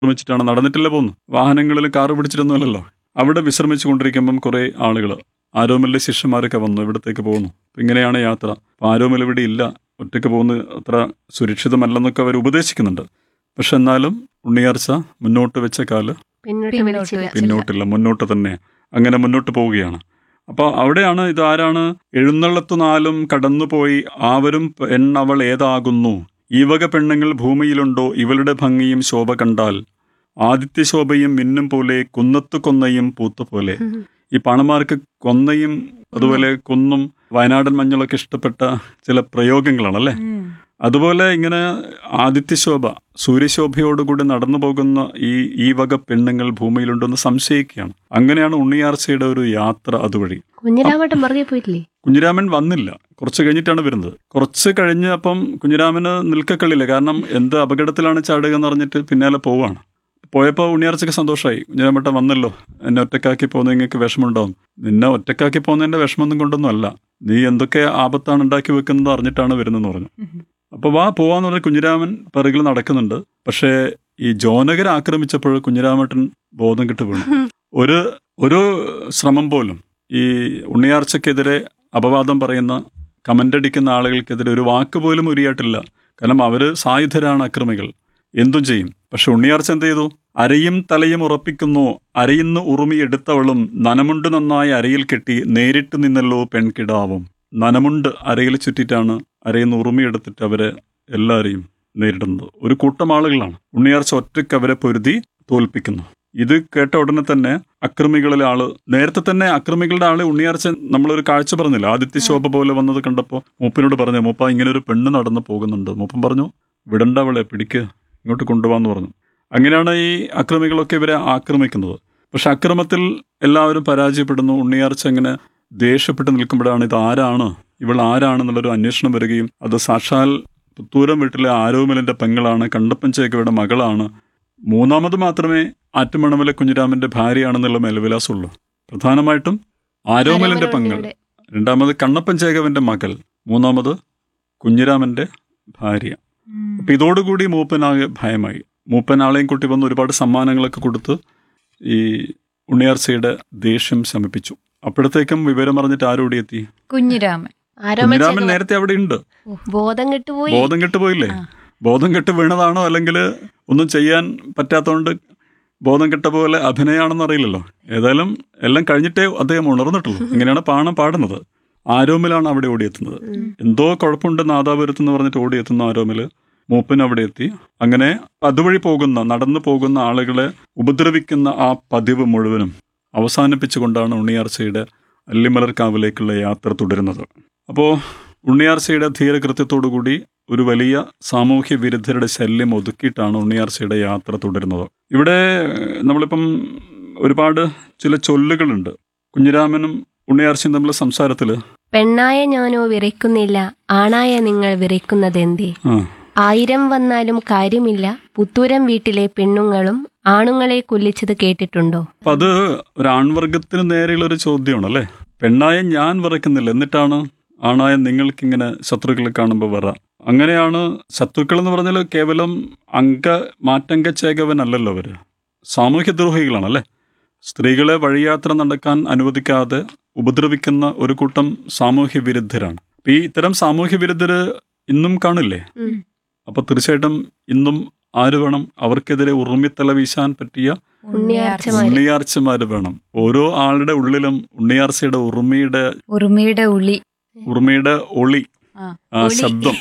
വിശ്രമിച്ചിട്ടാണ് നടന്നിട്ടല്ലേ പോകുന്നു വാഹനങ്ങളിൽ കാറ് പിടിച്ചിട്ടൊന്നുമല്ലല്ലോ അവിടെ വിശ്രമിച്ചു കൊണ്ടിരിക്കുമ്പം കുറേ ആളുകൾ ആരോമലിലെ ശിഷ്യന്മാരൊക്കെ വന്നു ഇവിടത്തേക്ക് പോകുന്നു അപ്പൊ ഇങ്ങനെയാണ് യാത്ര അപ്പൊ ആരോമൽ ഇവിടെ ഇല്ല ഒറ്റയ്ക്ക് പോകുന്നത് അത്ര സുരക്ഷിതമല്ലെന്നൊക്കെ അവർ ഉപദേശിക്കുന്നുണ്ട് പക്ഷെ എന്നാലും ഉണ്ണിയാർച്ച മുന്നോട്ട് വെച്ച കാല് പിന്നോട്ട് പിന്നോട്ട് വലിച്ചു വെച്ചില്ല. പിന്നോട്ടില്ല മുന്നോട്ട് തന്നെ അങ്ങനെ മുന്നോട്ട് പോവുകയാണ് അപ്പോൾ അവിടെയാണ് ഇതാരാണ് എഴുന്നള്ളത്തു നാലും കടന്നുപോയി ആവരും പെണ്ണവൾ ഏതാകുന്നു ഈ വക പെണ്ണുങ്ങൾ ഭൂമിയിലുണ്ടോ ഇവളുടെ ഭംഗിയും ശോഭ കണ്ടാൽ ആദിത്യശോഭയും മിന്നും പോലെ കുന്നത്തു കൊന്നയും പൂത്തുപോലെ ഈ പണമാർക്ക് കൊന്നയും അതുപോലെ കുന്നും വയനാടൻ മഞ്ഞളൊക്കെ ഇഷ്ടപ്പെട്ട ചില പ്രയോഗങ്ങളാണല്ലേ ഉം. അതുപോലെ ഇങ്ങനെ ആദിത്യശോഭ സൂര്യശോഭയോടുകൂടി നടന്നു പോകുന്ന ഈ ഈ വക പെണ്ണുങ്ങൾ ഭൂമിയിലുണ്ടെന്ന് സംശയിക്കുകയാണ് അങ്ങനെയാണ് ഉണ്ണിയാർച്ചയുടെ ഒരു യാത്ര അതുവഴി കുഞ്ഞിരാമട്ടം പുറകെ പോയിട്ടില്ലേ കുഞ്ഞിരാമൻ വന്നില്ല കുറച്ച് കഴിഞ്ഞിട്ടാണ് വരുന്നത് കുറച്ച് കഴിഞ്ഞ് അപ്പം കുഞ്ഞിരാമന് നിൽക്കക്കളില്ല കാരണം എന്ത് അപകടത്തിലാണ് ചാടുക എന്ന് പറഞ്ഞിട്ട് പിന്നാലെ പോവാണ് പോയപ്പോൾ ഉണ്ണിയാർച്ചയ്ക്ക് സന്തോഷമായി കുഞ്ഞിരാമട്ടൻ വന്നല്ലോ എന്നെ ഒറ്റക്കാക്കി പോകുന്ന നിങ്ങൾക്ക് വിഷമമുണ്ടാവും നിന്നെ ഒറ്റക്കാക്കി പോകുന്നതിന്റെ വിഷമമൊന്നും കൊണ്ടൊന്നും അല്ല നീ എന്തൊക്കെ ആപത്താണ് ഉണ്ടാക്കി വെക്കുന്നത് അറിഞ്ഞിട്ടാണ് വരുന്നതെന്ന് പറഞ്ഞു അപ്പൊ വാ പോവാന്ന് പറഞ്ഞ കുഞ്ഞിരാമൻ പിറകിൽ നടക്കുന്നുണ്ട് പക്ഷേ ഈ ജോനകരെ ആക്രമിച്ചപ്പോൾ കുഞ്ഞിരാമട്ടൻ ബോധം കിട്ടു വീണു ഒരു ഒരു ശ്രമം പോലും ഈ ഉണ്ണിയാർച്ചക്കെതിരെ അപവാദം പറയുന്ന കമന്റ് അടിക്കുന്ന ആളുകൾക്കെതിരെ ഒരു വാക്ക് പോലും ഉരിയായിട്ടില്ല കാരണം അവര് സായുധരാണ് അക്രമികൾ എന്തും ചെയ്യും പക്ഷെ ഉണ്ണിയാർച്ച എന്ത് ചെയ്തു അരയും തലയും ഉറപ്പിക്കുന്നു അരയിന്ന് ഉറുമി എടുത്തവളും നനമുണ്ട് നന്നായി അരയിൽ കെട്ടി നേരിട്ട് നിന്നല്ലോ പെൺകിടാവും നനമുണ്ട് അരയിൽ ചുറ്റിട്ടാണ് അരയിന്ന് ഉറുമി എടുത്തിട്ട് അവരെ എല്ലാവരെയും നേരിടുന്നത് ഒരു കൂട്ടം ആളുകളാണ് ഉണ്ണിയാർച്ച ഒറ്റയ്ക്ക് അവരെ പൊരുതി തോൽപ്പിക്കുന്നു ഇത് കേട്ട ഉടനെ തന്നെ അക്രമികളിലെ ആള് നേരത്തെ തന്നെ അക്രമികളുടെ ആള് ഉണ്ണിയാർച്ച നമ്മളൊരു കാഴ്ച പറഞ്ഞില്ല ആദിത്യ ശോഭ പോലെ വന്നത് കണ്ടപ്പോൾ മൂപ്പനോട് പറഞ്ഞു മൂപ്പ ഇങ്ങനെ ഒരു പെണ്ണ് നടന്ന് പോകുന്നുണ്ട് മൂപ്പൻ പറഞ്ഞു വിടണ്ട അവളെ പിടിക്ക് ഇങ്ങോട്ട് കൊണ്ടുപോകാന്ന് പറഞ്ഞു അങ്ങനെയാണ് ഈ അക്രമികളൊക്കെ ഇവരെ ആക്രമിക്കുന്നത് പക്ഷെ അക്രമത്തിൽ എല്ലാവരും പരാജയപ്പെടുന്നു ഉണ്ണിയാർച്ച ഇങ്ങനെ ദേഷ്യപ്പെട്ട് നിൽക്കുമ്പോഴാണ് ഇത് ആരാണ് ഇവൾ ആരാണെന്നുള്ളൊരു അന്വേഷണം വരികയും അത് സാക്ഷാൽ പുത്തൂരം വീട്ടിലെ ആരോമലിന്റെ പെങ്ങളാണ് കണ്ടപ്പൻ ചേക്കയുടെ മകളാണ് മൂന്നാമത് മാത്രമേ ആറ്റുമണമലെ കുഞ്ഞിരാമന്റെ ഭാര്യയാണെന്നുള്ള മേൽവിലാസമുള്ളൂ പ്രധാനമായിട്ടും ആരോമലിന്റെ പെങ്ങൾ ആരോമലുണ്ണിയുടെ. രണ്ടാമത് കണ്ണപ്പൻ ചേകവന്റെ മകൾ മൂന്നാമത് കുഞ്ഞിരാമന്റെ ഭാര്യ ഉം. അപ്പൊ ഇതോടുകൂടി മൂപ്പനാകെ ഭയമായി മൂപ്പൻ ആളെയും കൂട്ടി വന്ന് ഒരുപാട് സമ്മാനങ്ങളൊക്കെ കൊടുത്ത് ഈ ഉണ്ണിയാർച്ചയുടെ ദേഷ്യം ശമിപ്പിച്ചു അപ്പോഴത്തേക്കും വിവരം അറിഞ്ഞിട്ട് ആരോടി എത്തി കുഞ്ഞിരാമൻ ആരോമൽ കുഞ്ഞിരാമൻ ചേട്ടൻ നേരത്തെ അവിടെ ഉണ്ട് ബോധം കെട്ടുപോയി ബോധം കെട്ട് പോയില്ലേ ആ. ബോധം കെട്ട് വീണതാണോ അല്ലെങ്കിൽ ഒന്നും ചെയ്യാൻ പറ്റാത്തതുകൊണ്ട് ബോധം കെട്ട പോലെ അഭിനയാണെന്ന് അറിയില്ലല്ലോ ഏതായാലും എല്ലാം കഴിഞ്ഞിട്ടേ അദ്ദേഹം ഉണർന്നിട്ടുള്ളൂ ഇങ്ങനെയാണ് പാണം പാടുന്നത് ആരോമിലാണ് അവിടെ ഓടിയെത്തുന്നത് ഉം. എന്തോ കുഴപ്പമുണ്ട് നാദാപുരത്ത് എന്ന് പറഞ്ഞിട്ട് ഓടിയെത്തുന്ന ആരോമില് മൂപ്പൻ അവിടെ എത്തി അങ്ങനെ അതുവഴി പോകുന്ന നടന്നു പോകുന്ന ആളുകളെ ഉപദ്രവിക്കുന്ന ആ പതിവ് മുഴുവനും അവസാനിപ്പിച്ചുകൊണ്ടാണ് ഉണ്ണിയാർച്ചയുടെ അല്ലിമലർക്കാവിലേക്കുള്ള യാത്ര തുടരുന്നത് അപ്പോൾ ഉണ്ണിയാർച്ചയുടെ ധീരകൃത്യത്തോടുകൂടി ഒരു വലിയ സാമൂഹ്യ വിരുദ്ധരുടെ ശല്യം ഒതുക്കിയിട്ടാണ് ഉണ്ണിയാർച്ചയുടെ യാത്ര തുടരുന്നത് ഇവിടെ ഏഹ്, നമ്മളിപ്പം ഒരുപാട് ചില ചൊല്ലുകളുണ്ട് കുഞ്ഞിരാമനും ഉണ്ണിയാർച്ചയും തമ്മിലുള്ള സംസാരത്തിൽ പെണ്ണായ ഞാനോ വിറയ്ക്കുന്നില്ല ആണായ നിങ്ങൾ വിറയ്ക്കുന്നതെന്തേ ആ ആയിരം വന്നാലും കാര്യമില്ല പുത്തൂരം വീട്ടിലെ പെണ്ണുങ്ങളും ആണുങ്ങളെ കൊല്ലിച്ചത് കേട്ടിട്ടുണ്ടോ അപ്പൊ അത് ഒരു ആൺവർഗത്തിന് നേരെയുള്ള ഒരു ചോദ്യമാണ് അല്ലേ പെണ്ണായ ഞാൻ വിറയ്ക്കുന്നില്ല എന്നിട്ടാണ് ആണായ നിങ്ങൾക്കിങ്ങനെ ശത്രുക്കളെ കാണുമ്പോൾ വറ അങ്ങനെയാണ് ശത്രുക്കൾ എന്ന് പറഞ്ഞാൽ കേവലം അംഗ മാറ്റംഗ ചേകവനല്ലല്ലോ അവര് സാമൂഹ്യ ദ്രോഹികളാണല്ലേ സ്ത്രീകളെ വഴിയാത്ര നടക്കാൻ അനുവദിക്കാതെ ഉപദ്രവിക്കുന്ന ഒരു കൂട്ടം സാമൂഹ്യ വിരുദ്ധരാണ് അപ്പൊ ഈ ഇത്തരം സാമൂഹ്യ വിരുദ്ധര് ഇന്നും കാണില്ലേ ഉം. അപ്പൊ തീർച്ചയായിട്ടും ഇന്നും ആര് വേണം അവർക്കെതിരെ ഉറുമിത്തല വീശാൻ പറ്റിയ ഉണ്ണിയാർച്ചമാര്. ഉണ്ണിയാർച്ചമാര് വേണം ഓരോ ആളുടെ ഉള്ളിലും ഉണ്ണിയാർച്ചയുടെ ഉറുമിയുടെ ഉറുമിയുടെ ഉളി ഉറുമിയുടെ ഒളി ആ. ആ ഒളി. ശബ്ദം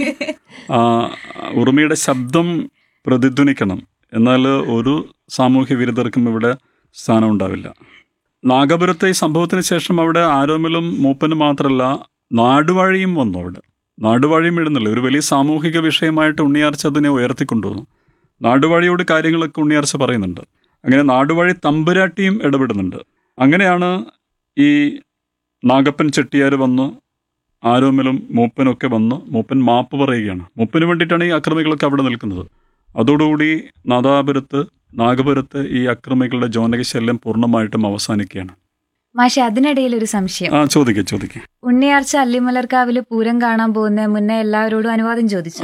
ആ ഉറുമിയുടെ ശബ്ദം പ്രതിധ്വനിക്കണം എന്നാൽ ഒരു സാമൂഹ്യ വിരുദ്ധർക്കും ഇവിടെ സ്ഥാനം ഉണ്ടാവില്ല നാഗപുരത്തെ ഈ സംഭവത്തിന് ശേഷം അവിടെ ആരോമലും മൂപ്പനും മാത്രമല്ല നാടുവാഴിയും വന്നു അവിടെ നാടുവാഴിയും ഇടുന്നില്ല ഒരു വലിയ സാമൂഹിക വിഷയമായിട്ട് ഉണ്ണിയാർച്ച അതിനെ ഉയർത്തിക്കൊണ്ടുവന്നു നാടുവാഴിയോട് കാര്യങ്ങളൊക്കെ ഉണ്ണിയാർച്ച പറയുന്നുണ്ട് അങ്ങനെ നാടുവാഴി തമ്പുരാട്ടിയും ഇടപെടുന്നുണ്ട് അങ്ങനെയാണ് ഈ നാഗപ്പൻ ചെട്ടിയാർ വന്ന് ആരോമലും മൂപ്പനൊക്കെ വന്ന് മൂപ്പൻ മാപ്പ് പറയുകയാണ് മൂപ്പന് വേണ്ടിയിട്ടാണ് ഈ അക്രമികളൊക്കെ അവിടെ നിൽക്കുന്നത് അതോടുകൂടി നാദാപുരത്ത് നാഗപുരത്ത് ഈ അക്രമികളുടെ ജോനക ശല്യം പൂർണ്ണമായിട്ടും അവസാനിക്കുകയാണ് മാഷെ അതിനിടയിൽ ഒരു സംശയം ആ ചോദിക്കേ ചോദിക്കേ ഉണ്ണിയാർച്ച അല്ലിമലർക്കാവില് പൂരം കാണാൻ പോകുന്ന മുന്നേ എല്ലാവരോടും അനുവാദം ചോദിച്ചു അതെ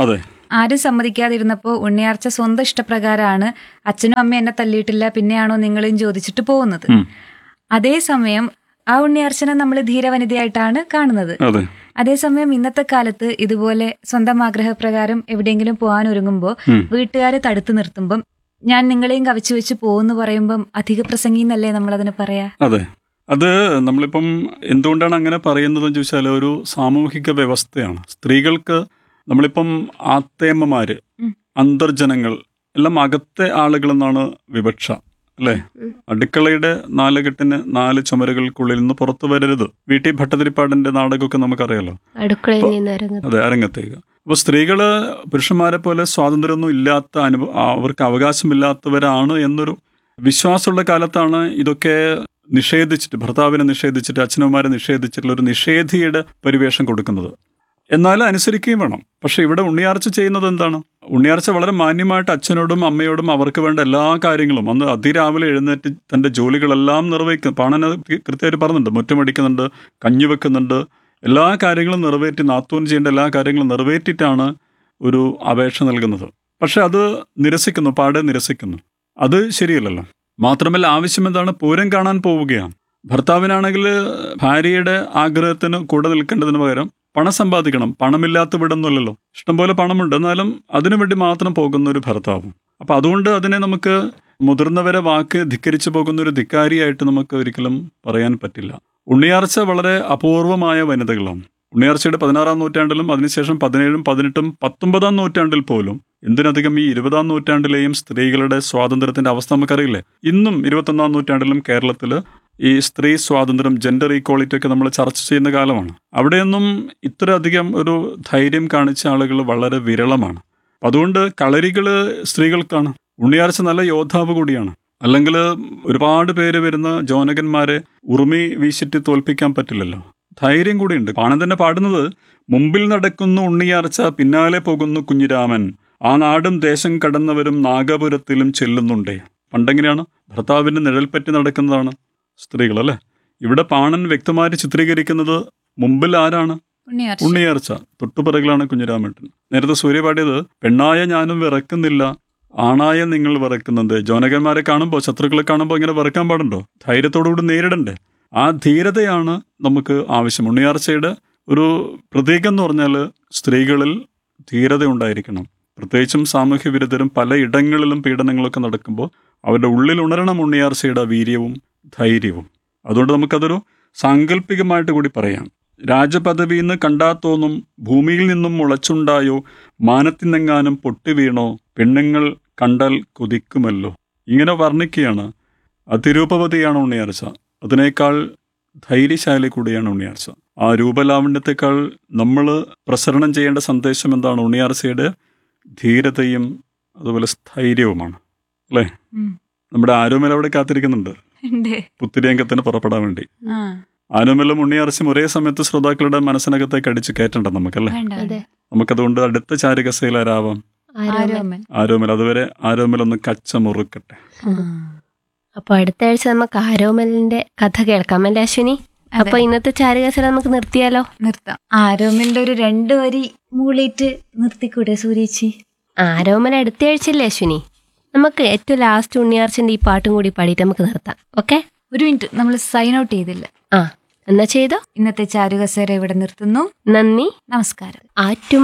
ആരും സമ്മതിക്കാതിരുന്നപ്പോൾ ഉണ്ണിയാർച്ച സ്വന്തം ഇഷ്ടപ്രകാരമാണ് അച്ഛനും അമ്മയും എന്നെ തല്ലിയിട്ടില്ല പിന്നെയാണോ നിങ്ങളെയും ചോദിച്ചിട്ട് പോകുന്നത് ഉം. അതേസമയം ആ ഉണ്ണിയാർച്ചനെ നമ്മൾ ധീരവനിതയായിട്ടാണ് കാണുന്നത് അതെ അതേസമയം ഇന്നത്തെ കാലത്ത് ഇതുപോലെ സ്വന്തം ആഗ്രഹപ്രകാരം എവിടെയെങ്കിലും പോകാൻ ഒരുങ്ങുമ്പോൾ ഉം. വീട്ടുകാർ തടുത്തു നിർത്തുമ്പം ഞാൻ നിങ്ങളെയും കവച്ചു വെച്ച് പോകുന്നു പറയുമ്പം അധിക പ്രസംഗി എന്നല്ലേ നമ്മൾ അതിന് പറയാ അതെ അത് നമ്മളിപ്പം എന്തുകൊണ്ടാണ് അങ്ങനെ പറയുന്നതെന്ന് ചോദിച്ചാൽ ഒരു സാമൂഹിക വ്യവസ്ഥയാണ് സ്ത്രീകൾക്ക് നമ്മളിപ്പം ആത്തേമ്മമാര് ഉം. അന്തർജനങ്ങൾ എല്ലാം അകത്തെ ആളുകളെന്നാണ് വിവക്ഷ അല്ലേ ഉം. അടുക്കളയുടെ നാലുകെട്ടിന് നാല് ചുമരുകൾക്കുള്ളിൽ നിന്ന് പുറത്തു വരരുത് വീട്ടിൽ ഭട്ടതിരിപ്പാടിന്റെ നാടകമൊക്കെ നമുക്കറിയാലോ അടുക്കളയിൽ നിന്ന് ഇറങ്ങുന്നത് അതെ അരങ്ങത്തേക്ക് അപ്പോൾ സ്ത്രീകള് പുരുഷന്മാരെ പോലെ സ്വാതന്ത്ര്യമൊന്നും ഇല്ലാത്ത അനുഭവ അവർക്ക് അവകാശമില്ലാത്തവരാണ് എന്നൊരു വിശ്വാസമുള്ള കാലത്താണ് ഇതൊക്കെ നിഷേധിച്ചിട്ട് ഭർത്താവിനെ നിഷേധിച്ചിട്ട് അച്ഛനമ്മമാരെ നിഷേധിച്ചിട്ടുള്ള ഒരു നിഷേധിയുടെ പരിവേഷം കൊടുക്കുന്നത് എന്നാൽ അനുസരിക്കുകയും വേണം പക്ഷെ ഇവിടെ ഉണ്ണിയാർച്ച ചെയ്യുന്നത് എന്താണ് ഉണ്ണിയാർച്ച വളരെ മാന്യമായിട്ട് അച്ഛനോടും അമ്മയോടും അവർക്ക് വേണ്ട എല്ലാ കാര്യങ്ങളും അന്ന് അതിരാവിലെ എഴുന്നേറ്റ് തന്റെ ജോലികളെല്ലാം നിർവഹിക്കും പാണന കൃത്യമായിട്ട് പറഞ്ഞിട്ടുണ്ട് മുറ്റമടിക്കുന്നുണ്ട് കഞ്ഞി വെക്കുന്നുണ്ട് എല്ലാ കാര്യങ്ങളും നിറവേറ്റി നാത്തൂൻ ചെയ്യേണ്ട എല്ലാ കാര്യങ്ങളും നിറവേറ്റിയിട്ടാണ് ഒരു അപേക്ഷ നൽകുന്നത് പക്ഷെ അത് നിരസിക്കുന്നു പാടെ നിരസിക്കുന്നു അത് ശരിയല്ലല്ലോ മാത്രമല്ല ആവശ്യം എന്താണ് പൂരം കാണാൻ പോവുകയാണ് ഭർത്താവിനാണെങ്കിൽ ഭാര്യയുടെ ആഗ്രഹത്തിന് കൂടെ നിൽക്കേണ്ടതിന് പകരം പണം സമ്പാദിക്കണം പണമില്ലാത്ത വിടൊന്നുമല്ലല്ലോ ഇഷ്ടംപോലെ പണമുണ്ട് എന്നാലും അതിനുവേണ്ടി മാത്രം പോകുന്ന ഒരു ഭർത്താവും അപ്പൊ അതുകൊണ്ട് അതിനെ നമുക്ക് മുതിർന്നവരെ വാക്ക് ധിക്കരിച്ചു പോകുന്ന ഒരു ധിക്കാരിയായിട്ട് നമുക്ക് ഒരിക്കലും പറയാൻ പറ്റില്ല ഉണ്ണിയാർച്ച വളരെ അപൂർവമായ വനിതകളാണ് ഉണ്ണിയാർച്ചയുടെ പതിനാറാം നൂറ്റാണ്ടിലും അതിനുശേഷം പതിനേഴും പതിനെട്ടും പത്തൊമ്പതാം നൂറ്റാണ്ടിൽ പോലും എന്തിനധികം ഈ ഇരുപതാം നൂറ്റാണ്ടിലെയും സ്ത്രീകളുടെ സ്വാതന്ത്ര്യത്തിന്റെ അവസ്ഥ നമുക്കറിയില്ലേ ഇന്നും ഇരുപത്തൊന്നാം നൂറ്റാണ്ടിലും കേരളത്തില് ഈ സ്ത്രീ സ്വാതന്ത്ര്യം ജെൻഡർ ഈക്വാളിറ്റി ഒക്കെ നമ്മൾ ചർച്ച ചെയ്യുന്ന കാലമാണ് അവിടെയൊന്നും ഇത്രയധികം ഒരു ധൈര്യം കാണിച്ച ആളുകൾ വളരെ വിരളമാണ് അപ്പൊ അതുകൊണ്ട് കളരികള് സ്ത്രീകൾക്കാണ് ഉണ്ണിയാർച്ച നല്ല യോദ്ധാവ് കൂടിയാണ് അല്ലെങ്കിൽ ഒരുപാട് പേര് വരുന്ന ജോനകന്മാരെ ഉറുമി വീശിട്ട് തോൽപ്പിക്കാൻ പറ്റില്ലല്ലോ ധൈര്യം കൂടിയുണ്ട് പാണൻ തന്നെ പാടുന്നത് മുമ്പിൽ നടക്കുന്നു ഉണ്ണിയാർച്ച പിന്നാലെ പോകുന്നു കുഞ്ഞിരാമൻ ആ നാടും ദേശം കടന്നവരും നാഗപുരത്തിലും ചെല്ലുന്നുണ്ടേ പണ്ടെങ്ങനെയാണ് ഭർത്താവിന്റെ നിഴൽ പറ്റി നടക്കുന്നതാണ് സ്ത്രീകൾ അല്ലേ ഇവിടെ പാണൻ വ്യക്തമായിട്ട് ചിത്രീകരിക്കുന്നത് മുമ്പിൽ ആരാണ് ഉണ്ണിയാർച്ച ഉണ്ണിയാർച്ച തൊട്ടുപിറകിലാണ് കുഞ്ഞിരാമേട്ടൻ നേരത്തെ സൂര്യ പാടിയത് പെണ്ണായ ഞാനും വിറക്കുന്നില്ല ആണായ നിങ്ങൾ വിറക്കുന്നുണ്ട് ജോനകന്മാരെ കാണുമ്പോൾ ശത്രുക്കളെ കാണുമ്പോൾ ഇങ്ങനെ വിറക്കാൻ പാടുണ്ടോ ധൈര്യത്തോടുകൂടി നേരിടണ്ടേ ആ ധീരതയാണ് നമുക്ക് ആവശ്യം ഉണ്ണിയാർച്ചയുടെ ഒരു പ്രതീകം എന്ന് പറഞ്ഞാൽ സ്ത്രീകളിൽ ധീരത ഉണ്ടായിരിക്കണം പ്രത്യേകിച്ചും സാമൂഹ്യ വിരുദ്ധരും പല ഇടങ്ങളിലും പീഡനങ്ങളൊക്കെ നടക്കുമ്പോൾ അവരുടെ ഉള്ളിൽ ഉണരണം ഉണ്ണിയാർച്ചയുടെ വീര്യവും ധൈര്യവും അതുകൊണ്ട് നമുക്കതൊരു സാങ്കല്പികമായിട്ട് കൂടി പറയാം രാജപദവിയിൽ നിന്ന് കണ്ടാ തോന്നും ഭൂമിയിൽ നിന്നും മുളച്ചുണ്ടായോ മാനത്തിനെങ്ങാനും പൊട്ടി വീണോ പെണ്ണുങ്ങൾ കണ്ടാൽ കൊതിക്കുമല്ലോ ഇങ്ങനെ വർണ്ണിക്കുകയാണ് അതിരൂപവതിയാണ് ഉണ്ണിയാർച്ച അതിനേക്കാൾ ധൈര്യശാലി കൂടിയാണ് ഉണ്ണിയാർച്ച ആ രൂപലാവണ്യത്തെക്കാൾ നമ്മൾ പ്രസരണം ചെയ്യേണ്ട സന്ദേശം എന്താണ് ഉണ്ണിയാർച്ചയുടെ ധീരതയും അതുപോലെ സ്ഥൈര്യവുമാണ് അല്ലേ ഉം. നമ്മുടെ ആരോമൽ അവിടെ കാത്തിരിക്കുന്നുണ്ട് ഉണ്ട് പുത്തിരിയങ്കത്തിന് പുറപ്പെടാൻ വേണ്ടി ആ ആനോമലും ഉണ്ണിയാർച്ചയും ഒരേ സമയത്ത് ശ്രോതാക്കളുടെ മനസ്സിനകത്തേക്ക് അടിച്ച് കയറ്റണ്ട നമുക്കല്ലേ വേണ്ട അതെ നമുക്കതുകൊണ്ട് അടുത്ത ചാരുകസയിലാരാവാം ആരോമൽ ആരോമൻ ആരോമൽ അതുവരെ ആരോമൽ ഒന്ന് കച്ച മുറുക്കട്ടെ അപ്പൊ അടുത്ത ആഴ്ച നമുക്ക് ആരോമലിന്റെ കഥ കേൾക്കാം അല്ലേ അശ്വിനി അതെ. അപ്പൊ ഇന്നത്തെ ചാരുകസര നമുക്ക് നിർത്തിയാലോ നിർത്താം ആരോമലിന്റെ ഒരു രണ്ട് വരി മൂളിയിട്ട് നിർത്തിക്കൂടെ സൂര്യേച്ചി ആരോമൽ അടുത്ത ആഴ്ചയല്ലേ അശ്വിനി നമുക്ക് ഏറ്റവും ലാസ്റ്റ് ഉണ്ണിയാർച്ചന്റെ ഈ പാട്ടും കൂടി പാടിയിട്ട് നമുക്ക് നിർത്താം ഓക്കെ ഒരു മിനിറ്റ് നമ്മൾ സൈൻ ഔട്ട് ചെയ്തില്ല ആ എന്നാ ചെയ്തോ ഇന്നത്തെ ചാരുകസേര ഇവിടെ നിർത്തുന്നു നന്ദി നമസ്കാരം ആറ്റും